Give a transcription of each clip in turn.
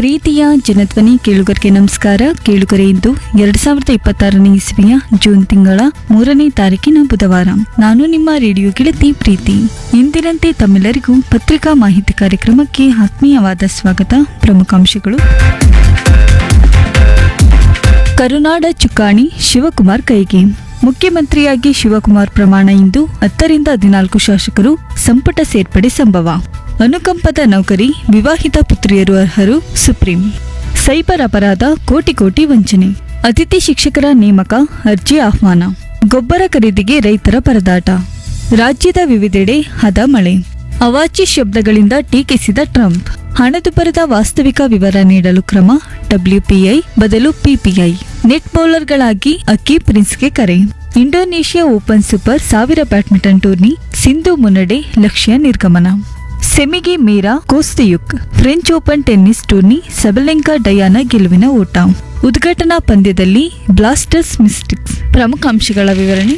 ಪ್ರೀತಿಯ ಜನಧ್ವನಿ ಕೇಳುಗರಿಗೆ ನಮಸ್ಕಾರ ಕೇಳುಗರೆ ಇಂದು ಎರಡ್ ಸಾವಿರದ ಇಪ್ಪತ್ತಾರನೇ ಇಸ್ವಿಯ ಜೂನ್ ತಿಂಗಳ ಮೂರನೇ ತಾರೀಕಿನ ಬುಧವಾರ ನಾನು ನಿಮ್ಮ ರೇಡಿಯೋ ಗೆಳತಿ ಪ್ರೀತಿ ಇಂದಿನಂತೆ ತಮ್ಮೆಲ್ಲರಿಗೂ ಪತ್ರಿಕಾ ಮಾಹಿತಿ ಕಾರ್ಯಕ್ರಮಕ್ಕೆ ಆತ್ಮೀಯವಾದ ಸ್ವಾಗತ ಪ್ರಮುಖಾಂಶಗಳು ಕರುನಾಡ ಚುಕ್ಕಾಣಿ ಶಿವಕುಮಾರ್ ಕೈಗೆ ಮುಖ್ಯಮಂತ್ರಿಯಾಗಿ ಶಿವಕುಮಾರ್ ಪ್ರಮಾಣ ಇಂದು ಹತ್ತರಿಂದ ಹದಿನಾಲ್ಕು ಶಾಸಕರು ಸಂಪುಟ ಸೇರ್ಪಡೆ ಸಂಭವ ಅನುಕಂಪದ ನೌಕರಿ ವಿವಾಹಿತ ಪುತ್ರಿಯರು ಅರ್ಹರು ಸುಪ್ರೀಂ ಸೈಬರ್ ಅಪರಾಧ ಕೋಟಿ ಕೋಟಿ ವಂಚನೆ ಅತಿಥಿ ಶಿಕ್ಷಕರ ನೇಮಕ ಅರ್ಜಿ ಆಹ್ವಾನ ಗೊಬ್ಬರ ಖರೀದಿಗೆ ರೈತರ ಪರದಾಟ ರಾಜ್ಯದ ವಿವಿಧೆಡೆ ಹದ ಮಳೆ ಅವಾಚಿ ಶಬ್ದಗಳಿಂದ ಟೀಕಿಸಿದ ಟ್ರಂಪ್ ಹಣದುಬ್ಬರದ ವಾಸ್ತವಿಕ ವಿವರ ನೀಡಲು ಕ್ರಮ ಡಬ್ಲ್ಯೂಪಿಐ ಬದಲು ಪಿಪಿಐ ನೆಟ್ ಬೌಲರ್ಗಳಾಗಿ ಅಕ್ಕಿ ಪ್ರಿನ್ಸ್ಗೆ ಕರೆ ಇಂಡೋನೇಷ್ಯಾ ಓಪನ್ ಸೂಪರ್ ಸಾವಿರ ಬ್ಯಾಡ್ಮಿಂಟನ್ ಟೂರ್ನಿ ಸಿಂಧು ಮುನ್ನಡೆ ಲಕ್ಷ್ಯ ನಿರ್ಗಮನ ಸೆಮಿಗೆ Mira Kostyuk French open tennis tourney Sabalenka Diana ಗೆಲುವಿನ ಓಟ ಉದ್ಘಾಟನಾ ಪಂದ್ಯದಲ್ಲಿ ಬ್ಲಾಸ್ಟರ್ಸ್ ಮಿಸ್ಟಿಕ್ಸ್ ಪ್ರಮುಖ ಅಂಶಗಳ ವಿವರಣೆ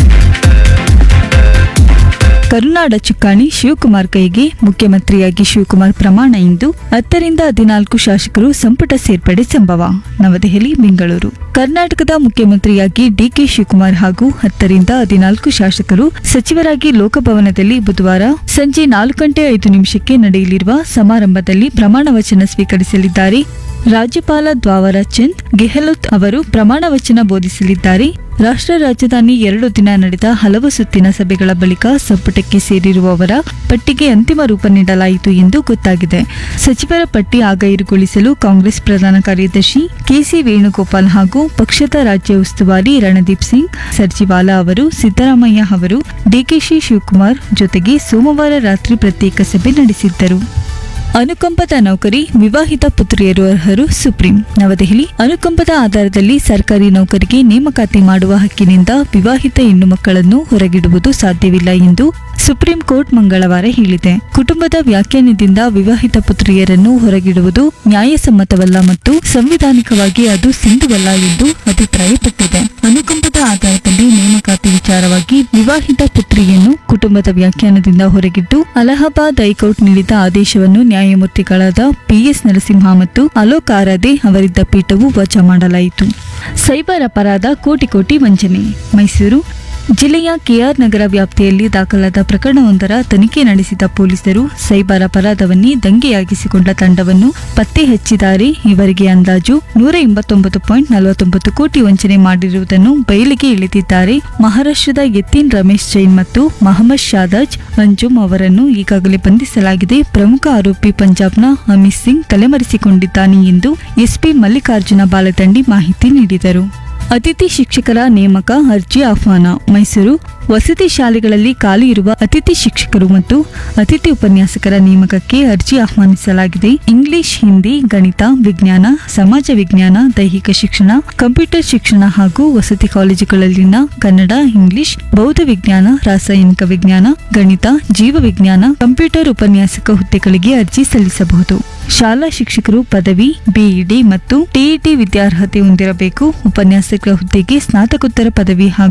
ಕರುನಾಡ ಚುಕ್ಕಾಣಿ ಶಿವಕುಮಾರ್ ಕೈಗೆ ಮುಖ್ಯಮಂತ್ರಿಯಾಗಿ ಶಿವಕುಮಾರ್ ಪ್ರಮಾಣ ಇಂದು ಹತ್ತರಿಂದ ಹದಿನಾಲ್ಕು ಶಾಸಕರು ಸಂಪುಟ ಸೇರ್ಪಡೆ ಸಂಭವ ನವದೆಹಲಿ ಬೆಂಗಳೂರು ಕರ್ನಾಟಕದ ಮುಖ್ಯಮಂತ್ರಿಯಾಗಿ ಡಿಕೆ ಶಿವಕುಮಾರ್ ಹಾಗೂ ಹತ್ತರಿಂದ ಹದಿನಾಲ್ಕು ಶಾಸಕರು ಸಚಿವರಾಗಿ ಲೋಕಭವನದಲ್ಲಿ ಬುಧವಾರ ಸಂಜೆ ನಾಲ್ಕು ಗಂಟೆ ಐದು ನಿಮಿಷಕ್ಕೆ ನಡೆಯಲಿರುವ ಸಮಾರಂಭದಲ್ಲಿ ಪ್ರಮಾಣ ವಚನ ಸ್ವೀಕರಿಸಲಿದ್ದಾರೆ ರಾಜ್ಯಪಾಲ ದ್ವಾವರ ಚಂದ್ ಗೆಹ್ಲೋಟ್ ಅವರು ಪ್ರಮಾಣ ವಚನ ಬೋಧಿಸಲಿದ್ದಾರೆ ರಾಷ್ಟ್ರ ರಾಜಧಾನಿ ಎರಡು ದಿನ ನಡೆದ ಹಲವು ಸುತ್ತಿನ ಸಭೆಗಳ ಬಳಿಕ ಸಂಪುಟಕ್ಕೆ ಸೇರಿರುವವರ ಪಟ್ಟಿಗೆ ಅಂತಿಮ ರೂಪ ನೀಡಲಾಯಿತು ಎಂದು ಗೊತ್ತಾಗಿದೆ ಸಚಿವರ ಪಟ್ಟಿ ಆಗೈರುಗೊಳಿಸಲು ಕಾಂಗ್ರೆಸ್ ಪ್ರಧಾನ ಕಾರ್ಯದರ್ಶಿ ಕೆಸಿ ವೇಣುಗೋಪಾಲ್ ಹಾಗೂ ಪಕ್ಷದ ರಾಜ್ಯ ಉಸ್ತುವಾರಿ ರಣದೀಪ್ ಸಿಂಗ್ ಸರ್ಜಿವಾಲಾ ಅವರು ಸಿದ್ದರಾಮಯ್ಯ ಅವರು ಡಿಕೆಶಿ ಶಿವಕುಮಾರ್ ಜೊತೆಗೆ ಸೋಮವಾರ ರಾತ್ರಿ ಪ್ರತ್ಯೇಕ ಸಭೆ ನಡೆಸಿದ್ದರು ಅನುಕಂಪದ ನೌಕರಿ ವಿವಾಹಿತ ಪುತ್ರಿಯರು ಅರ್ಹರು ಸುಪ್ರೀಂ ನವದೆಹಲಿ ಅನುಕಂಪದ ಆಧಾರದಲ್ಲಿ ಸರ್ಕಾರಿ ನೌಕರಿಗೆ ನೇಮಕಾತಿ ಮಾಡುವ ಹಕ್ಕಿನಿಂದ ವಿವಾಹಿತ ಹೆಣ್ಣು ಮಕ್ಕಳನ್ನು ಹೊರಗಿಡುವುದು ಸಾಧ್ಯವಿಲ್ಲ ಎಂದು ಸುಪ್ರೀಂ ಕೋರ್ಟ್ ಮಂಗಳವಾರ ಹೇಳಿದೆ ಕುಟುಂಬದ ವ್ಯಾಖ್ಯಾನದಿಂದ ವಿವಾಹಿತ ಪುತ್ರಿಯರನ್ನು ಹೊರಗಿಡುವುದು ನ್ಯಾಯಸಮ್ಮತವಲ್ಲ ಮತ್ತು ಸಂವಿಧಾನಿಕವಾಗಿ ಅದು ಸಿಂಧುವಲ್ಲ ಎಂದು ಅಭಿಪ್ರಾಯಪಟ್ಟಿದೆ ಅನುಕಂಪದ ಆಧಾರದಲ್ಲಿ ನೇಮಕಾತಿ ವಿಚಾರವಾಗಿ ವಿವಾಹಿತ ಪುತ್ರಿಯನ್ನು ಕುಟುಂಬದ ವ್ಯಾಖ್ಯಾನದಿಂದ ಹೊರಗಿಟ್ಟು ಅಲಹಾಬಾದ್ ಹೈಕೋರ್ಟ್ ನೀಡಿದ ಆದೇಶವನ್ನು ನ್ಯಾಯಮೂರ್ತಿಗಳಾದ ಪಿಎಸ್ ನರಸಿಂಹ ಮತ್ತು ಅಲೋಕ್ ಆರಾಧೆ ಅವರಿದ್ದ ಪೀಠವು ವಜಾ ಮಾಡಲಾಯಿತು ಸೈಬರ್ ಅಪರಾಧ ಕೋಟಿ ಕೋಟಿ ವಂಚನೆ ಮೈಸೂರು ಜಿಲ್ಲೆಯ ಕೆಆರ್ ನಗರ ವ್ಯಾಪ್ತಿಯಲ್ಲಿ ದಾಖಲಾದ ಪ್ರಕರಣವೊಂದರ ತನಿಖೆ ನಡೆಸಿದ ಪೊಲೀಸರು ಸೈಬರ್ ಅಪರಾಧವನ್ನೇ ದಂಗೆಯಾಗಿಸಿಕೊಂಡ ತಂಡವನ್ನು ಪತ್ತೆ ಹಚ್ಚಿದ್ದಾರೆ ಇವರಿಗೆ ಅಂದಾಜು ನೂರ ಎಂಬತ್ತೊಂಬತ್ತು ಪಾಯಿಂಟ್ ನಲವತ್ತೊಂಬತ್ತು ಕೋಟಿ ವಂಚನೆ ಮಾಡಿರುವುದನ್ನು ಬಯಲಿಗೆ ಇಳಿದಿದ್ದಾರೆ ಮಹಾರಾಷ್ಟ್ರದ ಯತೀನ್ ರಮೇಶ್ ಜೈನ್ ಮತ್ತು ಮಹಮ್ಮದ್ ಶಾದಾಜ್ ಅಂಜುಮ್ ಅವರನ್ನು ಈಗಾಗಲೇ ಬಂಧಿಸಲಾಗಿದೆ ಪ್ರಮುಖ ಆರೋಪಿ ಪಂಜಾಬ್ನ ಅಮಿತ್ ಸಿಂಗ್ ತಲೆಮರೆಸಿಕೊಂಡಿದ್ದಾನೆ ಎಂದು ಎಸ್ಪಿ ಮಲ್ಲಿಕಾರ್ಜುನ ಬಾಲದಂಡಿ ಮಾಹಿತಿ ನೀಡಿದರು ಅತಿಥಿ ಶಿಕ್ಷಕರ ನೇಮಕ ಅರ್ಜಿ ಆಹ್ವಾನ ಮೈಸೂರು ವಸತಿ ಶಾಲೆಗಳಲ್ಲಿ ಖಾಲಿ ಇರುವ ಅತಿಥಿ ಶಿಕ್ಷಕರು ಮತ್ತು ಅತಿಥಿ ಉಪನ್ಯಾಸಕರ ನೇಮಕಕ್ಕೆ ಅರ್ಜಿ ಆಹ್ವಾನಿಸಲಾಗಿದೆ ಇಂಗ್ಲಿಷ್ ಹಿಂದಿ ಗಣಿತ ವಿಜ್ಞಾನ ಸಮಾಜ ವಿಜ್ಞಾನ ದೈಹಿಕ ಶಿಕ್ಷಣ ಕಂಪ್ಯೂಟರ್ ಶಿಕ್ಷಣ ಹಾಗೂ ವಸತಿ ಕಾಲೇಜುಗಳಲ್ಲಿನ ಕನ್ನಡ ಇಂಗ್ಲಿಷ್ ಬೌದ್ಧ ವಿಜ್ಞಾನ ರಾಸಾಯನಿಕ ವಿಜ್ಞಾನ ಗಣಿತ ಜೀವ ವಿಜ್ಞಾನ ಕಂಪ್ಯೂಟರ್ ಉಪನ್ಯಾಸಕ ಹುದ್ದೆಗಳಿಗೆ ಅರ್ಜಿ ಸಲ್ಲಿಸಬಹುದು ಶಾಲಾ ಶಿಕ್ಷಕರು ಪದವಿ ಬಿಇಡಿ ಮತ್ತು ಟಿಇಟಿ ವಿದ್ಯಾರ್ಹತೆ ಹೊಂದಿರಬೇಕು ಉಪನ್ಯಾಸಕ ಹುದ್ದೆಗೆ ಸ್ನಾತಕೋತ್ತರ ಪದವಿ ಹಾಗೂ